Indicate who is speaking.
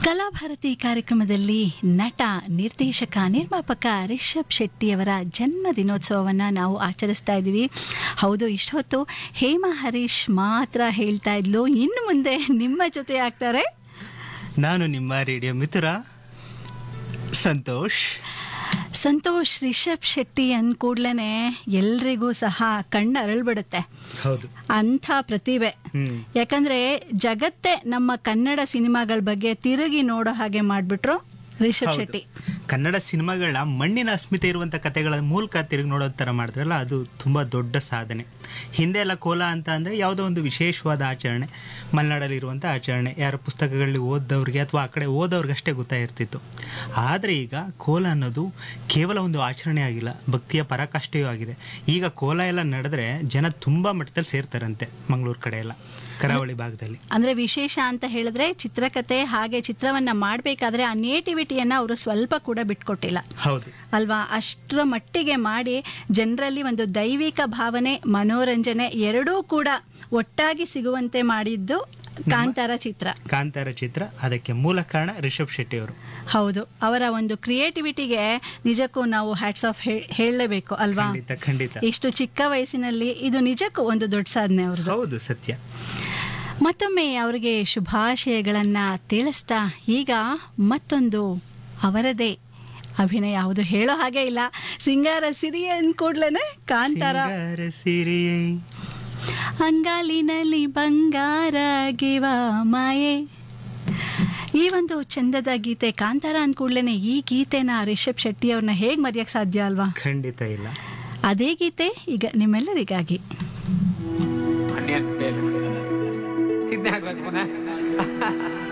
Speaker 1: ಕಲಾಭಾರತಿ ಕಾರ್ಯಕ್ರಮದಲ್ಲಿ ನಟ ನಿರ್ದೇಶಕ ನಿರ್ಮಾಪಕ ರಿಷಬ್ ಶೆಟ್ಟಿಯವರ ಜನ್ಮ ದಿನೋತ್ಸವವನ್ನು ನಾವು ಆಚರಿಸ್ತಾ ಇದ್ದೀವಿ ಹೌದು ಇಷ್ಟೊತ್ತು ಹೇಮಾ ಹರೀಶ್ ಮಾತ್ರ ಹೇಳ್ತಾ ಇದ್ಲು ಇನ್ನು ಮುಂದೆ ನಿಮ್ಮ ಜೊತೆ ಆಗ್ತಾರೆ
Speaker 2: ನಾನು ನಿಮ್ಮ ರೇಡಿಯೋ ಮಿತ್ರ ಸಂತೋಷ್
Speaker 1: ಸಂತೋಷ್ ರಿಷಬ್ ಶೆಟ್ಟಿ ಅಂದ ಕೂಡ್ಲೇನೆ ಎಲ್ರಿಗೂ ಸಹ ಕಣ್ಣು ಅರಳ್ಬಿಡುತ್ತೆ
Speaker 2: ಹೌದು
Speaker 1: ಅಂಥ ಪ್ರತಿಭೆ
Speaker 2: ಹ್ಮ್
Speaker 1: ಯಾಕಂದ್ರೆ ಜಗತ್ತೇ ನಮ್ಮ ಕನ್ನಡ ಸಿನಿಮಾಗಳ ಬಗ್ಗೆ ತಿರುಗಿ ನೋಡೋ ಹಾಗೆ ಮಾಡ್ಬಿಟ್ರು ರಿಷಬ್
Speaker 2: ಹೌದು.
Speaker 1: ಶೆಟ್ಟಿ
Speaker 2: ಕನ್ನಡ ಸಿನಿಮಾಗಳ ಮಣ್ಣಿನ ಅಸ್ಮಿತೆ ಇರುವಂತ ಕಥೆಗಳ ಮೂಲಕ ತಿರುಗಿ ನೋಡೋ ತರ ಮಾಡಿದ್ರಲ್ಲ ಅದು ತುಂಬಾ ದೊಡ್ಡ ಸಾಧನೆ ಹಿಂದೆ ಎಲ್ಲ ಕೋಲ ಅಂತ ಅಂದ್ರೆ ಯಾವುದೋ ಒಂದು ವಿಶೇಷವಾದ ಆಚರಣೆ ಮಲೆನಾಡಲ್ಲಿ ಇರುವಂತ ಆಚರಣೆ ಯಾರ ಪುಸ್ತಕಗಳಲ್ಲಿ ಓದವ್ರಿಗೆ ಅಥವಾ ಆ ಕಡೆ ಓದೋರ್ಗಷ್ಟೇ ಗೊತ್ತಾಗಿರ್ತಿತ್ತು ಆದ್ರೆ ಈಗ ಕೋಲ ಅನ್ನೋದು ಕೇವಲ ಒಂದು ಆಚರಣೆ ಆಗಿಲ್ಲ ಭಕ್ತಿಯ ಪರಾಕಾಷ್ಠೆಯೂ ಆಗಿದೆ ಈಗ ಕೋಲ ಎಲ್ಲ ನಡೆದ್ರೆ ಜನ ತುಂಬಾ ಮಟ್ಟದಲ್ಲಿ ಸೇರ್ತಾರಂತೆ ಮಂಗಳೂರು ಕಡೆ ಎಲ್ಲ ಕರಾವಳಿ ಭಾಗದಲ್ಲಿ
Speaker 1: ಅಂದ್ರೆ ವಿಶೇಷ ಅಂತ ಹೇಳಿದ್ರೆ ಚಿತ್ರಕಥೆ ಹಾಗೆ ಚಿತ್ರವನ್ನ ಮಾಡ್ಬೇಕಾದ್ರೆ ಆ ನೇಟಿವಿಟಿಯನ್ನ ಅವರು ಸ್ವಲ್ಪ ಕೂಡ ಬಿಟ್ಕೊಟ್ಟಿಲ್ಲ
Speaker 2: ಹೌದು
Speaker 1: ಅಲ್ವಾ ಅಷ್ಟರ ಮಟ್ಟಿಗೆ ಮಾಡಿ ಜನರಲ್ಲಿ ಒಂದು ದೈವಿಕ ಭಾವನೆ ಮನೋರಂಜನೆ ಎರಡೂ ಕೂಡ ಒಟ್ಟಾಗಿ ಸಿಗುವಂತೆ ಮಾಡಿದ್ದು ಕಾಂತಾರ ಚಿತ್ರ
Speaker 2: ಕಾಂತಾರ ಚಿತ್ರ ಅದಕ್ಕೆ ಮೂಲ ಕಾರಣ ರಿಷಬ್ ಶೆಟ್ಟಿ ಅವರು
Speaker 1: ಹೌದು ಅವರ ಒಂದು ಕ್ರಿಯೇಟಿವಿಟಿಗೆ ನಿಜಕ್ಕೂ ನಾವು ಹ್ಯಾಟ್ಸ್ ಆಫ್ ಹೇಳಲೇಬೇಕು ಅಲ್ವಾ
Speaker 2: ಖಂಡಿತ ಖಂಡಿತ
Speaker 1: ಇಷ್ಟು ಚಿಕ್ಕ ವಯಸ್ಸಿನಲ್ಲಿ ಇದು ನಿಜಕ್ಕೂ ಒಂದು ದೊಡ್ಡ ಸಾಧನೆ ಅವ್ರದ್ದು
Speaker 2: ಹೌದು ಸತ್ಯ
Speaker 1: ಮತ್ತೊಮ್ಮೆ ಅವರಿಗೆ ಶುಭಾಶಯಗಳನ್ನ ತಿಳಿಸ್ತಾ ಈಗ ಮತ್ತೊಂದು ಅವರದೇ ಅಭಿನಯ ಯಾವುದು ಹೇಳೋ ಹಾಗೆ ಇಲ್ಲ ಸಿಂಗಾರ ಸಿರಿ ಅಂದ್ಕೂಡ್ಲೇನೆ ಕಾಂತಾರ
Speaker 2: ಸಿಂಗಾರ ಸಿರಿಯೇ
Speaker 1: ಅಂಗಾಲಿನಲ್ಲಿ ಬಂಗಾರ ಗಿವ ಮಾಯೆ ಈ ಒಂದು ಚಂದದ ಗೀತೆ ಕಾಂತಾರ ಅಂದ್ಕೂಡ್ಲೇನೆ ಈ ಗೀತೆನ ರಿಷಬ್ ಶೆಟ್ಟಿ ಅವ್ರನ್ನ ಹೇಗ್ ಮರೆಯಕ್ ಸಾಧ್ಯ ಅಲ್ವಾ
Speaker 2: ಖಂಡಿತ ಇಲ್ಲ
Speaker 1: ಅದೇ ಗೀತೆ ಈಗ ನಿಮ್ಮೆಲ್ಲರಿಗಾಗಿ
Speaker 3: ಅನ್ಯನ್ ಬೇರೆ ಇದನ್ನೇ ಹಾಕ್ಬೇಕು ಪುನಃ